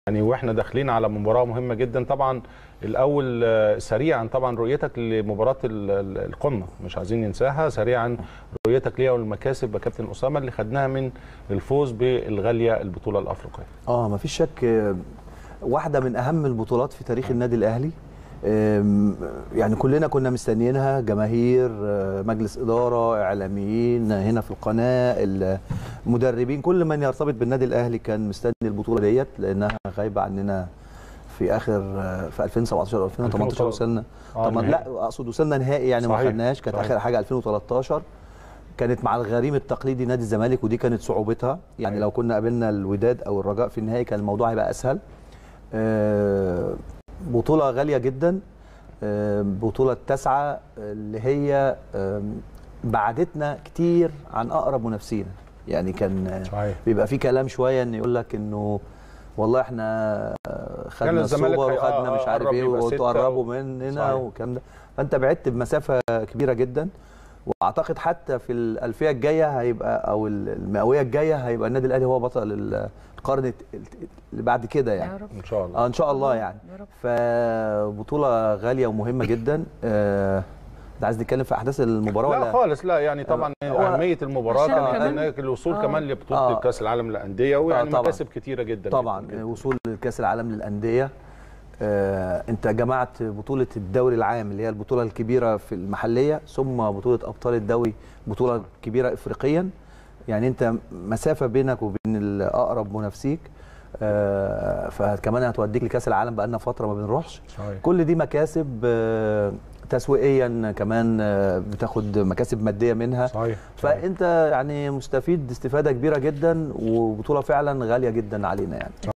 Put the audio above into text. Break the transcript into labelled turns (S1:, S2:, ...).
S1: يعني واحنا داخلين على مباراه مهمه جدا طبعا الاول آه، سريعا طبعا رؤيتك لمباراه ال- ال- القمه مش عايزين ننساها سريعا رؤيتك ليها والمكاسب يا كابتن اسامه اللي خدناها من الفوز بالغاليه البطوله الافريقيه
S2: اه مفيش شك آه، واحده من اهم البطولات في تاريخ النادي الاهلي آم، يعني كلنا كنا مستنيينها جماهير آه، مجلس اداره اعلاميين هنا في القناه المدربين كل من يرتبط بالنادي الاهلي كان مستني البطوله ديت لانها غايبه عننا في اخر آه، في 2017 2018 وصلنا
S1: آه،
S2: طبعا
S1: نهائي.
S2: لا اقصد وصلنا نهائي يعني ما
S1: صحيح،
S2: خدناش كانت
S1: صحيح.
S2: اخر حاجه 2013 كانت مع الغريم التقليدي نادي الزمالك ودي كانت صعوبتها يعني
S1: أيوة.
S2: لو كنا قابلنا الوداد او الرجاء في النهائي كان الموضوع هيبقى اسهل آه، بطوله غاليه جدا آه، بطوله التاسعه اللي هي آم، بعدتنا كتير عن اقرب منافسينا يعني كان آه،
S1: صحيح
S2: بيبقى في كلام شويه ان يقول لك انه والله احنا آه،
S1: كان
S2: خدنا
S1: الزمالك
S2: السوبر
S1: هي-
S2: وخدنا
S1: آه،
S2: مش عارف
S1: قرب
S2: ايه
S1: يبقى ستة
S2: وتقربوا
S1: و-
S2: مننا
S1: صحيح.
S2: والكلام ده فانت بعدت بمسافه كبيره جدا واعتقد حتى في الالفيه الجايه هيبقى او المئويه الجايه هيبقى النادي الاهلي هو بطل ال- القرن الت- اللي بعد كده يعني
S3: يا رب
S1: ان شاء الله
S2: اه ان شاء الله يعني
S3: يا رب
S2: فبطوله غاليه ومهمه جدا آه، انت عايز نتكلم في احداث المباراه
S1: لا
S2: ولا
S1: خالص لا يعني طبعا
S2: هو-
S1: اهميه المباراه
S3: عشان
S1: كان
S3: كمان-
S1: هناك الوصول
S3: آه.
S1: كمان لبطوله
S2: آه.
S1: كاس العالم للانديه ويعني
S2: آه، طبعاً.
S1: مكاسب كتيره جدا
S2: طبعا
S1: جداً جداً.
S2: وصول لكاس العالم للانديه آه، انت جمعت بطوله الدوري العام اللي هي البطوله الكبيره في المحليه ثم بطوله ابطال الدوري بطوله كبيره افريقيا يعني انت مسافه بينك وبين الاقرب منافسيك آه، فكمان هتوديك لكاس العالم بقالنا فتره ما بنروحش
S1: صحيح
S2: كل دي مكاسب آه، تسويقيا كمان آه، بتاخد مكاسب ماديه منها
S1: صحيح
S2: فانت يعني مستفيد استفاده كبيره جدا وبطوله فعلا غاليه جدا علينا يعني